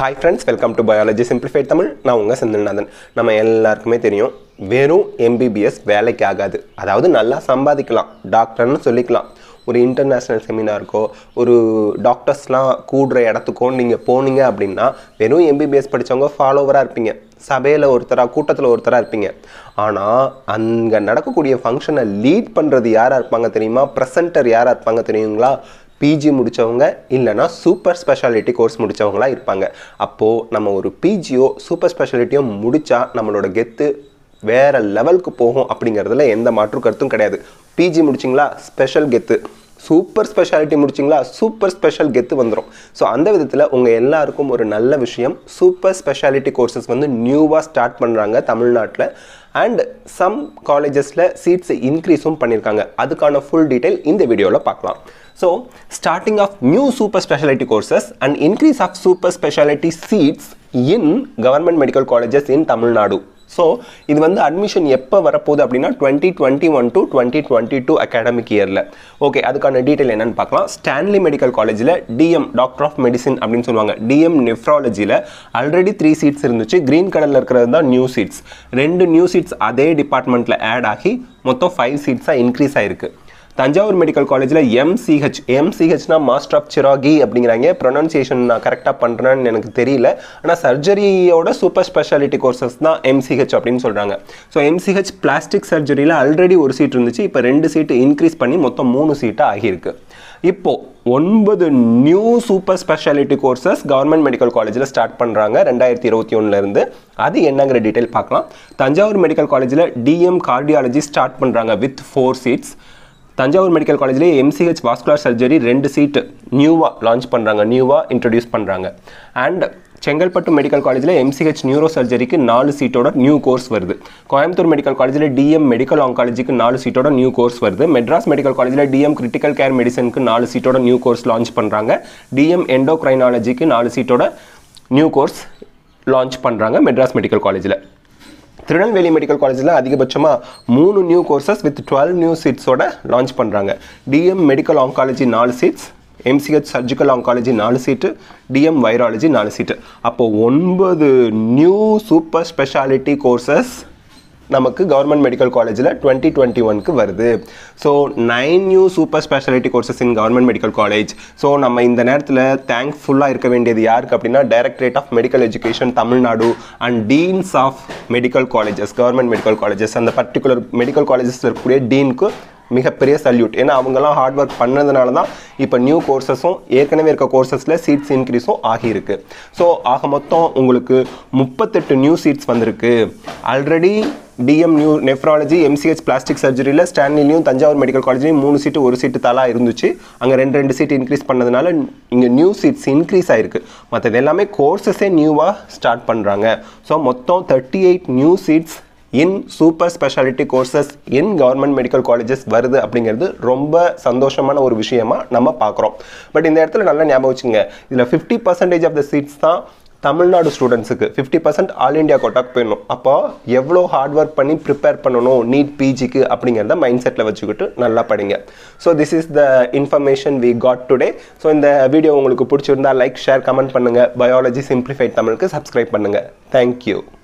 hi friends welcome to biology simplified Tamil நான் உங்கள் செந்தில்நாதன் நம்ம எல்லாருக்குமே தெரியும் வெறும் எம்பிபிஎஸ் வேலைக்கு ஆகாது அதாவது நல்லா சம்பாதிக்கலாம் டாக்டர்னு சொல்லிக்கலாம் ஒரு இன்டர்நேஷ்னல் செமினாருக்கோ ஒரு டாக்டர்ஸ்லாம் கூடுற இடத்துக்கோ நீங்கள் போனீங்க அப்படின்னா வெறும் எம்பிபிஎஸ் படித்தவங்க ஃபாலோவராக இருப்பீங்க சபையில் ஒருத்தராக கூட்டத்தில் ஒருத்தராக இருப்பீங்க ஆனால் அங்கே நடக்கக்கூடிய ஃபங்க்ஷனை லீட் பண்ணுறது யாராக இருப்பாங்க தெரியுமா ப்ரெசன்டர் யாராக இருப்பாங்க தெரியுங்களா பிஜி முடித்தவங்க இல்லைனா சூப்பர் ஸ்பெஷாலிட்டி கோர்ஸ் முடித்தவங்களா இருப்பாங்க அப்போது நம்ம ஒரு பிஜியோ சூப்பர் ஸ்பெஷாலிட்டியோ முடித்தா நம்மளோட கெத்து வேற லெவலுக்கு போகும் அப்படிங்கிறதுல எந்த மாற்று கருத்தும் கிடையாது பிஜி முடிச்சிங்களா ஸ்பெஷல் கெத்து சூப்பர் ஸ்பெஷாலிட்டி முடிச்சிங்களா சூப்பர் ஸ்பெஷல் கெத்து வந்துடும் ஸோ அந்த விதத்தில் உங்கள் எல்லாருக்கும் ஒரு நல்ல விஷயம் சூப்பர் ஸ்பெஷாலிட்டி கோர்சஸ் வந்து நியூவாக ஸ்டார்ட் பண்ணுறாங்க தமிழ்நாட்டில் அண்ட் சம் காலேஜஸில் சீட்ஸ் இன்க்ரீஸும் பண்ணியிருக்காங்க அதுக்கான ஃபுல் டீட்டெயில் இந்த வீடியோவில் பார்க்கலாம் so starting of new super speciality courses and increase of super speciality seats in government medical colleges in Tamil Nadu so இது வந்து அட்மிஷன் எப்போ வரப்போகுது அப்படின்னா twenty twenty one to twenty twenty two academic இயரில் ஓகே அதுக்கான டீட்டெயில் என்னன்னு பார்க்கலாம் ஸ்டான்லி மெடிக்கல் காலேஜில் டிஎம் டாக்டர் ஆஃப் மெடிசின் அப்படின்னு சொல்லுவாங்க டிஎம் நெஃப்ராலஜியில் ஆல்ரெடி த்ரீ சீட்ஸ் இருந்துச்சு க்ரீன் கலரில் இருக்கிறது தான் நியூ சீட்ஸ் ரெண்டு நியூ சீட்ஸ் அதே டிபார்ட்மெண்ட்டில் ஆட் ஆகி மொத்தம் ஃபைவ் சீட்ஸாக இன்க்ரீஸ் ஆயிருக்கு தஞ்சாவூர் மெடிக்கல் காலேஜில் எம்சிஹெச் எம்சிஹெச்னா மாஸ்டர் ஆஃப் சிராகி அப்படிங்கிறாங்க ப்ரொனன்சியேஷன் நான் கரெக்டாக பண்ணுறேன்னு எனக்கு தெரியல ஆனால் சர்ஜரியோட சூப்பர் ஸ்பெஷாலிட்டி கோர்சஸ் தான் எம்சிஹெச் அப்படின்னு சொல்கிறாங்க ஸோ எம்சிஹெச் பிளாஸ்டிக் சர்ஜரியில் ஆல்ரெடி ஒரு சீட் இருந்துச்சு இப்போ ரெண்டு சீட்டு இன்க்ரீஸ் பண்ணி மொத்தம் மூணு சீட்டாக ஆகியிருக்கு இப்போ ஒன்பது new super speciality courses government medical காலேஜில் ஸ்டார்ட் பண்ணுறாங்க ரெண்டாயிரத்தி இருபத்தி ஒன்றுலேருந்து அது என்னங்கிற டீட்டெயில் பார்க்கலாம் தஞ்சாவூர் மெடிக்கல் காலேஜில் டிஎம் கார்டியாலஜி ஸ்டார்ட் பண்ணுறாங்க with four seats Thanjavur medical காலேஜ்லேயே எம்சிஹெச் வாஸ்குலர் சர்ஜரி ரெண்டு சீட்டு நியூவாக லான்ச் பண்ணுறாங்க நியூவாக இன்ட்ரடியூஸ் பண்ணுறாங்க அண்ட் செங்கல்பட்டு மெடிக்கல் காலேஜில் எம்சிஹெச் நியூரோ சர்ஜரிக்கு நாலு சீட்டோட நியூ கோர்ஸ் வருது கோயம்புத்தூர் மெடிக்கல் காலேஜில் டிஎம் மெடிக்கல் ஆங்காலஜிக்கு நாலு சீட்டோட நியூ கோர்ஸ் வருது மெட்ராஸ் மெடிக்கல் காலேஜில் டிஎம் கிரிட்டிக்கல் கேர் மெடிசனுக்கு நாலு சீட்டோட நியூ கோர்ஸ் லான்ச் பண்ணுறாங்க டிஎம் எண்டோக்ரைனாலஜிக்கு நாலு சீட்டோட நியூ கோர்ஸ் லான்ச் பண்ணுறாங்க மெட்ராஸ் மெடிக்கல் காலேஜில் திருநெல்வேலி மெடிக்கல் காலேஜில் அதிகபட்சமாக மூணு new courses with twelve new சீட்ஸோட லான்ச் பண்ணுறாங்க டிஎம் மெடிக்கல் ஆங்காலஜி நாலு சீட்ஸ் எம்சிஹெச் சர்ஜிக்கல் ஆங்காலஜி நாலு சீட்டு டிஎம் வைராலஜி நாலு சீட்டு அப்போது ஒன்பது நியூ சூப்பர் ஸ்பெஷாலிட்டி கோர்சஸ் நமக்கு கவர்மெண்ட் மெடிக்கல் காலேஜில் டுவெண்ட்டி டுவெண்ட்டி ஒன்க்கு வருது so nine new super speciality courses in government medical college so நம்ம இந்த நேரத்தில் தேங்க்ஃபுல்லாக இருக்க வேண்டியது யாருக்கு அப்படின்னா directorate of medical education Tamil Nadu and deans of medical colleges government medical colleges அந்த பர்டிகுலர் மெடிக்கல் காலேஜஸில் இருக்கக்கூடிய டீனுக்கு மிகப்பெரிய சல்யூட் ஏன்னா அவங்கெல்லாம் ஹார்ட் ஒர்க் பண்ணதுனால தான் இப்போ நியூ கோர்சஸும் ஏற்கனவே இருக்க கோர்சஸில் சீட்ஸ் இன்க்ரீஸும் ஆகியிருக்கு ஸோ ஆக மொத்தம் உங்களுக்கு முப்பத்தெட்டு நியூ சீட்ஸ் வந்திருக்கு already DM new nephrology MCH plastic சர்ஜரியில் ஸ்டான்லிலையும் தஞ்சாவூர் மெடிக்கல் காலேஜ்லையும் மூணு சீட்டு ஒரு சீட்டு தலா இருந்துச்சு அங்கே ரெண்டு ரெண்டு சீட் இன்க்ரீஸ் பண்ணதுனால இங்கே நியூ சீட்ஸ் இன்க்ரீஸ் ஆயிருக்கு மற்றது எல்லாமே கோர்சஸே நியூவாக ஸ்டார்ட் பண்ணுறாங்க ஸோ மொத்தம் thirty eight new seats in super speciality courses in government medical colleges வருது அப்படிங்கிறது ரொம்ப சந்தோஷமான ஒரு விஷயமா நம்ம பார்க்குறோம் பட் இந்த இடத்துல நல்லா ஞாபகம் வச்சுங்க இதில் fifty percentage of the seats தான் தமிழ்நாடு ஸ்டூடெண்ட்ஸுக்கு ஃபிஃப்டி பர்சன்ட் ஆல் இண்டியா கோட்டாக்கு போயிடணும் அப்போ எவ்வளோ ஹார்ட் ஒர்க் பண்ணி ப்ரிப்பேர் பண்ணணும் நீட் பிஜிக்கு அப்படிங்கிறத மைண்ட் செட்டில் வச்சுக்கிட்டு நல்லா படிங்க so this is the information we got today so இந்த வீடியோ உங்களுக்கு பிடிச்சிருந்தா லைக் ஷேர் கமெண்ட் பண்ணுங்கள் பயாலஜி சிம்பிளிஃபைட் தமிழுக்கு சப்ஸ்கிரைப் பண்ணுங்கள் தேங்க்யூ